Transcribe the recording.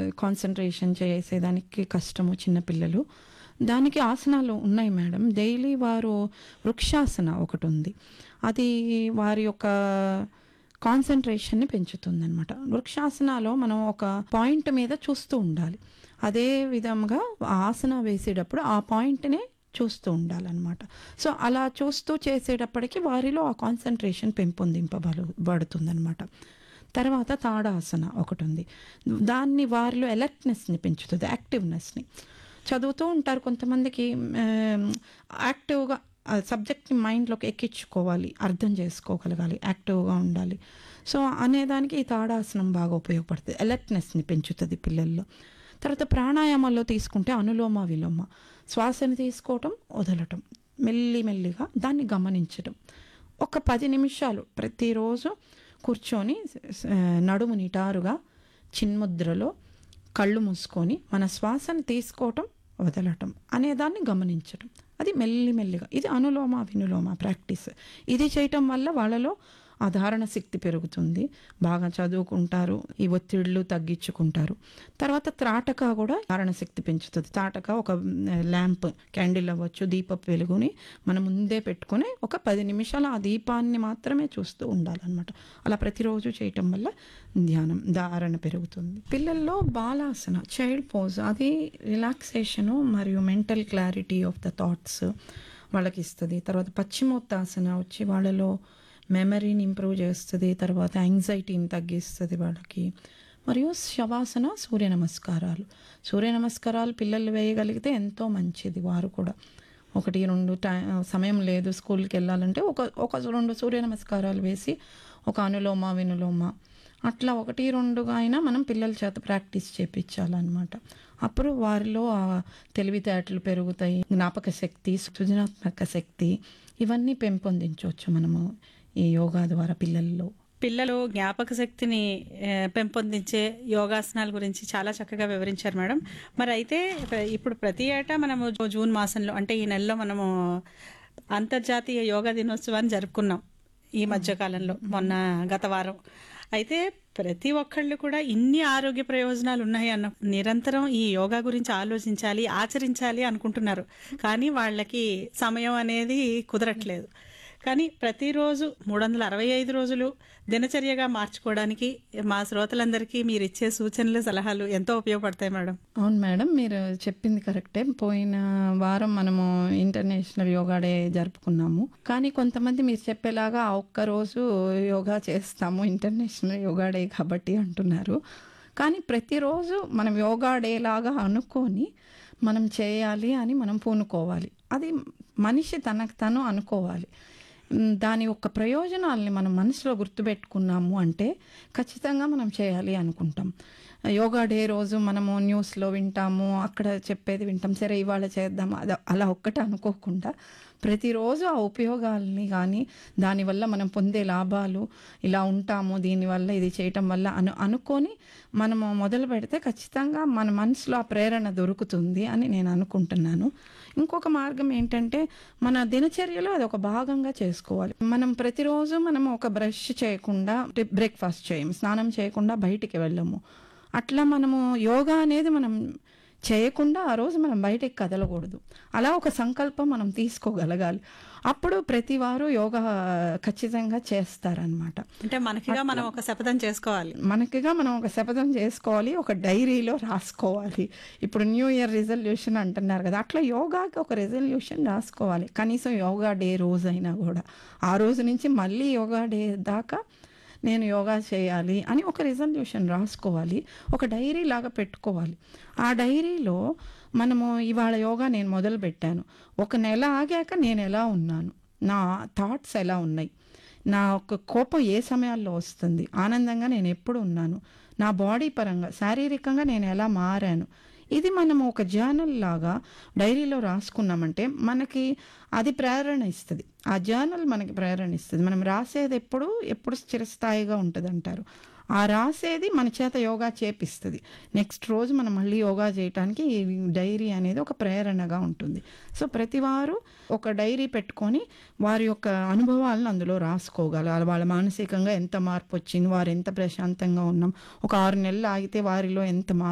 concentration చేసేదానికి కష్టము చిన్నపిల్లలు దానికి ఆసనాలు ఉన్నాయి మేడం డైలీ వారు వృక్షాసన ఒకటి ఉంది అది వారి యొక్క కాన్సన్ట్రేషన్ని పెంచుతుందన్నమాట వృక్షాసనాలో మనం ఒక పాయింట్ మీద చూస్తూ ఉండాలి అదే విధంగా ఆసన వేసేటప్పుడు ఆ పాయింట్నే చూస్తూ ఉండాలన్నమాట సో అలా చూస్తూ చేసేటప్పటికి వారిలో ఆ కాన్సన్ట్రేషన్ పెంపొందింపబడు బడుతుందన్నమాట తర్వాత తాడాసన ఒకటి ఉంది దాన్ని వారిలో అలర్ట్నెస్ని పెంచుతుంది యాక్టివ్నెస్ని చదువుతూ ఉంటారు కొంతమందికి యాక్టివ్గా సబ్జెక్ట్ని మైండ్లోకి ఎక్కించుకోవాలి అర్థం చేసుకోగలగాలి యాక్టివ్గా ఉండాలి సో అనేదానికి ఈ తాడాసనం బాగా ఉపయోగపడుతుంది అలర్ట్నెస్ని పెంచుతుంది పిల్లల్లో తర్వాత ప్రాణాయామాల్లో తీసుకుంటే అనులోమ విలోమ శ్వాసని తీసుకోవటం వదలటం మెల్లి మెల్లిగా దాన్ని గమనించటం ఒక పది నిమిషాలు ప్రతిరోజు కూర్చొని ఆ, నడుము నిటారుగా చిన్ముద్రలో కళ్ళు మూసుకొని మన శ్వాసను తీసుకోవటం వదలటం అనేదాన్ని గమనించటం అది మెల్లి మెల్లిగా ఇది అనులోమ వినులోమ ప్రాక్టీస్ ఇది చేయటం వల్ల వాళ్ళలో ఆ ధారణ శక్తి పెరుగుతుంది బాగా చదువుకుంటారు ఈ ఒత్తిళ్ళు తగ్గించుకుంటారు తర్వాత త్రాటక కూడా ధారణ శక్తి పెంచుతుంది త్రాటక ఒక ల్యాంప్ క్యాండిల్ అవ్వచ్చు దీపపు వెలుగుని మనం ముందే పెట్టుకొని ఒక పది నిమిషాలు ఆ దీపాన్ని మాత్రమే చూస్తూ ఉండాలన్నమాట అలా ప్రతిరోజు చేయటం వల్ల ధ్యానం ధారణ పెరుగుతుంది పిల్లల్లో బాలాసన చైల్డ్ పోజ్ అది రిలాక్సేషను మరియు mental clarity of the thoughts వాళ్ళకి ఇస్తుంది తర్వాత పశ్చిమోత్తాసన వచ్చి వాళ్ళలో మెమరీని ఇంప్రూవ్ చేస్తుంది తర్వాత యాంగ్జైటీని తగ్గిస్తుంది వాళ్ళకి మరియు శవాసన సూర్య నమస్కారాలు సూర్య నమస్కారాలు పిల్లలు వేయగలిగితే ఎంతో మంచిది వారు కూడా ఒకటి రెండు టై సమయం లేదు స్కూల్కి వెళ్ళాలంటే ఒక ఒక రెండు సూర్య నమస్కారాలు వేసి ఒక అనులోమ వినులోమ అట్లా ఒకటి రెండుగా అయినా మనం పిల్లల చేత ప్రాక్టీస్ చేపించాలన్నమాట అప్పుడు వారిలో ఆ తెలివితేటలు పెరుగుతాయి జ్ఞాపక శక్తి సృజనాత్మక శక్తి ఇవన్నీ పెంపొందించవచ్చు మనము ఈ యోగా ద్వారా పిల్లల్లో పిల్లలు జ్ఞాపక శక్తిని ఏ, పెంపొందించే యోగాసనాల గురించి చాలా చక్కగా వివరించారు మేడం మరి అయితే ఇప్పుడు ప్రతి ఏటా మనము జూ- జూన్ మాసంలో అంటే ఈ నెలలో మనము అంతర్జాతీయ యోగా దినోత్సవాన్ని జరుపుకున్నాం ఈ మధ్యకాలంలో మొన్న గత వారం అయితే ప్రతి ఒక్కళ్ళు కూడా ఇన్ని ఆరోగ్య ప్రయోజనాలు ఉన్నాయి అన్న నిరంతరం ఈ యోగా గురించి ఆలోచించాలి ఆచరించాలి అనుకుంటున్నారు కానీ వాళ్ళకి సమయం అనేది కుదరట్లేదు కానీ ప్రతిరోజు మూడు వందల అరవై ఐదు రోజులు దినచర్యగా మార్చుకోవడానికి మా శ్రోతలందరికీ మీరు ఇచ్చే సూచనలు సలహాలు ఎంతో ఉపయోగపడతాయి మేడం అవును మేడం మీరు చెప్పింది కరెక్టే పోయిన వారం మనము ఇంటర్నేషనల్ యోగా డే జరుపుకున్నాము కానీ కొంతమంది మీరు చెప్పేలాగా ఆ ఒక్క రోజు యోగా చేస్తాము ఇంటర్నేషనల్ యోగా డే కాబట్టి అంటున్నారు కానీ ప్రతిరోజు మనం యోగా డే లాగా అనుకొని మనం చేయాలి అని మనం పూనుకోవాలి అది మనిషి తనకు తను అనుకోవాలి మ్, దాని యొక్క ప్రయోజనాల్ని మనం మనసులో గుర్తుపెట్టుకున్నాము అంటే ఖచ్చితంగా మనం చేయాలి అనుకుంటాం యోగా డే రోజు మనము న్యూస్లో వింటాము అక్కడ చెప్పేది వింటాం సరే ఇవాళ చేద్దాం అది అలా ఒక్కటే అనుకోకుండా ప్రతిరోజు ఆ ఉపయోగాల్ని కానీ దానివల్ల మనం పొందే లాభాలు ఇలా ఉంటాము దీనివల్ల ఇది చేయటం వల్ల అను అనుకొని మనము మొదలు పెడితే ఖచ్చితంగా మన మనసులో ఆ ప్రేరణ దొరుకుతుంది అని నేను అనుకుంటున్నాను ఇంకొక మార్గం ఏంటంటే మన దినచర్యలో అది ఒక భాగంగా చేసుకోవాలి మనం ప్రతిరోజు మనం ఒక బ్రష్ చేయకుండా బ్రేక్ఫాస్ట్ చేయము స్నానం చేయకుండా బయటికి వెళ్ళము అట్లా మనము యోగా అనేది మనం చేయకుండా ఆ రోజు మనం బయటికి కదలకూడదు అలా ఒక సంకల్పం మనం తీసుకోగలగాలి అప్పుడు ప్రతి వారు యోగా ఖచ్చితంగా చేస్తారనమాట అంటే మనకిగా మనం ఒక శపథం చేసుకోవాలి మనకిగా మనం ఒక శపథం చేసుకోవాలి ఒక డైరీలో రాసుకోవాలి ఇప్పుడు న్యూ ఇయర్ రిజల్యూషన్ అంటున్నారు కదా అట్లా యోగాకి ఒక రెజల్యూషన్ రాసుకోవాలి కనీసం యోగా డే రోజైనా కూడా ఆ రోజు నుంచి మళ్ళీ యోగా డే దాకా నేను యోగా చేయాలి అని ఒక రిజల్యూషన్ రాసుకోవాలి ఒక డైరీ లాగా పెట్టుకోవాలి ఆ డైరీలో మనము ఇవాళ యోగా నేను మొదలు పెట్టాను ఒక నెల ఆగాక నేను ఎలా ఉన్నాను నా థాట్స్ ఎలా ఉన్నాయి నా ఒక కోపం ఏ సమయాల్లో వస్తుంది ఆనందంగా నేను ఎప్పుడు ఉన్నాను నా బాడీ పరంగా శారీరకంగా నేను ఎలా మారాను ఇది మనం ఒక జర్నల్ లాగా డైరీలో రాసుకున్నామంటే మనకి అది ప్రేరణ ఇస్తుంది ఆ జర్నల్ మనకి ప్రేరణ ఇస్తుంది మనం రాసేది ఎప్పుడు ఎప్పుడు చిరస్థాయిగా ఉంటుంది అంటారు ఆ రాసేది మన చేత యోగా చేపిస్తుంది నెక్స్ట్ రోజు మనం మళ్ళీ యోగా చేయడానికి ఈ డైరీ అనేది ఒక ప్రేరణగా ఉంటుంది సో ప్రతి వారు ఒక డైరీ పెట్టుకొని వారి యొక్క అనుభవాలను అందులో రాసుకోగలరు వాళ్ళ మానసికంగా ఎంత మార్పు వచ్చింది వారు ఎంత ప్రశాంతంగా ఉన్నాం ఒక ఆరు నెలలు ఆగితే వారిలో ఎంత మార్పు